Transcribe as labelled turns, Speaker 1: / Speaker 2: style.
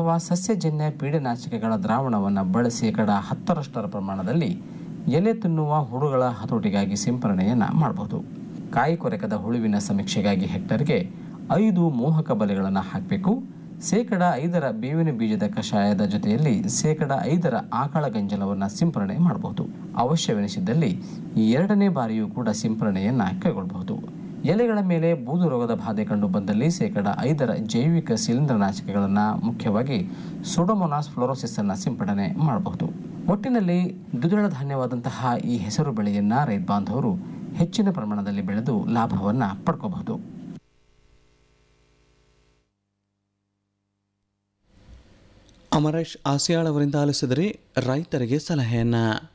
Speaker 1: ಅಥವಾ ಸಸ್ಯಜನ್ಯ ಪೀಡನಾಶಕಗಳ ದ್ರಾವಣವನ್ನು ಬಳಸಿ ಶೇಕಡ ಹತ್ತರಷ್ಟರ ಪ್ರಮಾಣದಲ್ಲಿ ಎಲೆ ತಿನ್ನುವ ಹುಳುಗಳ ಹತೋಟಿಗಾಗಿ ಸಿಂಪರಣೆಯನ್ನು ಮಾಡಬಹುದು ಕಾಯಿ ಕೊರೆಕದ ಹುಳುವಿನ ಸಮೀಕ್ಷೆಗಾಗಿ ಹೆಕ್ಟರ್ಗೆ ಐದು ಮೋಹಕ ಬಲೆಗಳನ್ನು ಹಾಕಬೇಕು ಶೇಕಡ ಐದರ ಬೇವಿನ ಬೀಜದ ಕಷಾಯದ ಜೊತೆಯಲ್ಲಿ ಶೇಕಡ ಐದರ ಆಕಳ ಗಂಜಲವನ್ನು ಸಿಂಪರಣೆ ಮಾಡಬಹುದು ಅವಶ್ಯವೆನಿಸಿದ್ದಲ್ಲಿ ಎರಡನೇ ಬಾರಿಯೂ ಕೂಡ ಸಿಂಪರಣೆಯನ್ನು ಕೈಗೊಳ್ಳಬಹುದು ಎಲೆಗಳ ಮೇಲೆ ಬೂದು ರೋಗದ ಬಾಧೆ ಕಂಡು ಬಂದಲ್ಲಿ ಶೇಕಡ ಐದರ ಜೈವಿಕ ಶಿಲೀಂಧ್ರನಾಶಕಗಳನ್ನು ಮುಖ್ಯವಾಗಿ ಸುಡಮೊನಾಸ್ ಫ್ಲೋರೋಸಿಸ್ ಅನ್ನು ಸಿಂಪಡಣೆ ಮಾಡಬಹುದು ಒಟ್ಟಿನಲ್ಲಿ ದ್ವಿದಳ ಧಾನ್ಯವಾದಂತಹ ಈ ಹೆಸರು ಬೆಳೆಯನ್ನು ರೈತ ಬಾಂಧವರು ಹೆಚ್ಚಿನ ಪ್ರಮಾಣದಲ್ಲಿ ಬೆಳೆದು ಲಾಭವನ್ನು ಪಡ್ಕೋಬಹುದು
Speaker 2: ಅಮರೇಶ್ ಆಸಿಯಾಳ್ ಅವರಿಂದ ಆಲಿಸಿದರೆ ರೈತರಿಗೆ ಸಲಹೆಯನ್ನು